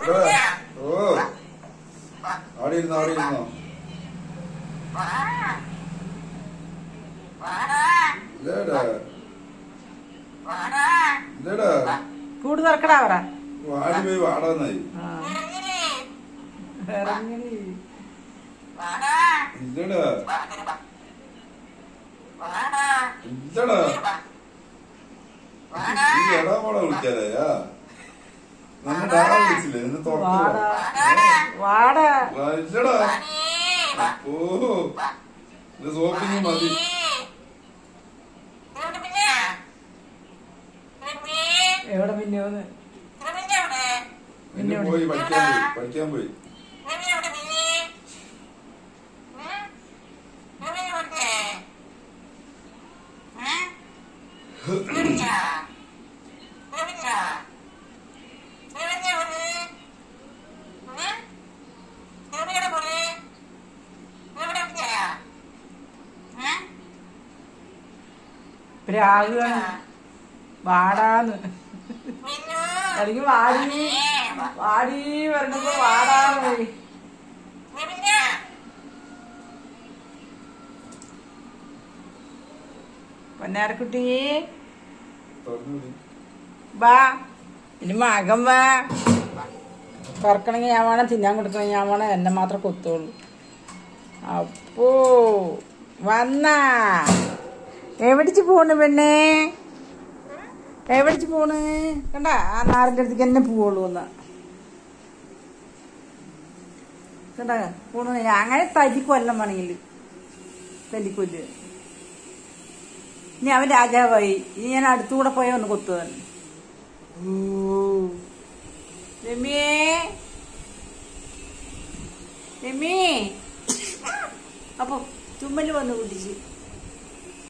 ഇവിടെ ഓ അവിടെ ഇരുന്നോ അവിടെ ഇരുന്നോ ഇല്ലേടാ ഇല്ലേടാ കൂട് തുറക്കടാ പറ വാടി പോയി വാടാന്നായി ആ. ഇറങ്ങി ഇല്ലടാ ഇല്ലടാ ഈ എടാ മോളെ വിളിക്കാതെയാ നമ്മ ഡാഡ വിളിച്ചില്ലേ നിന്ന് വാടാ തുറക്കടാ വാടാ ഇല്ലടാ ഓ ഇത് സോപ്പിങ് മതി എവിടെ മിന്നോന്ന് പിന്നെ പോയി പഠിക്കാൻ പോയി പഠിക്കാൻ പോയി പ്രാഗാണ് വാടാന്ന് അല്ലെങ്കിൽ വാടി വാടി പറഞ്ഞപ്പോ വാടാന്ന് പോയി പൊന്നാരക്കുട്ടി തുറന്നു വിടി. വാ ഇനി മകം വാ തുറക്കണമെങ്കിൽ ഞാൻ വേണം തിന്നാൻ കൊടുക്കണമെങ്കിൽ ഞാൻ വേണം എന്നെ മാത്രം കൊത്തുള്ളൂ അപ്പോ വന്നാ എവിടിച്ച് പോണ് പെണ്ണേ എവിടിച്ച് പോണ് കണ്ട ആ നാറിന്റെ അടുത്തേക്ക് എന്നെ പോവുള്ളൂ എന്ന് കണ്ട പോണു അങ്ങനെ തല്ലിക്കൊല്ലം വേണമെങ്കിൽ തല്ലിക്കൊല്ല് ഇനി അവൻ രാജാവായി ഇനി ഞാൻ അടുത്തുകൂടെ പോയാൽ ഒന്ന് കൊത്തുവൻ രമ്യേ രമ്യേ അപ്പൊ ചുമ്മല് വന്ന് കുട്ടിച്ച്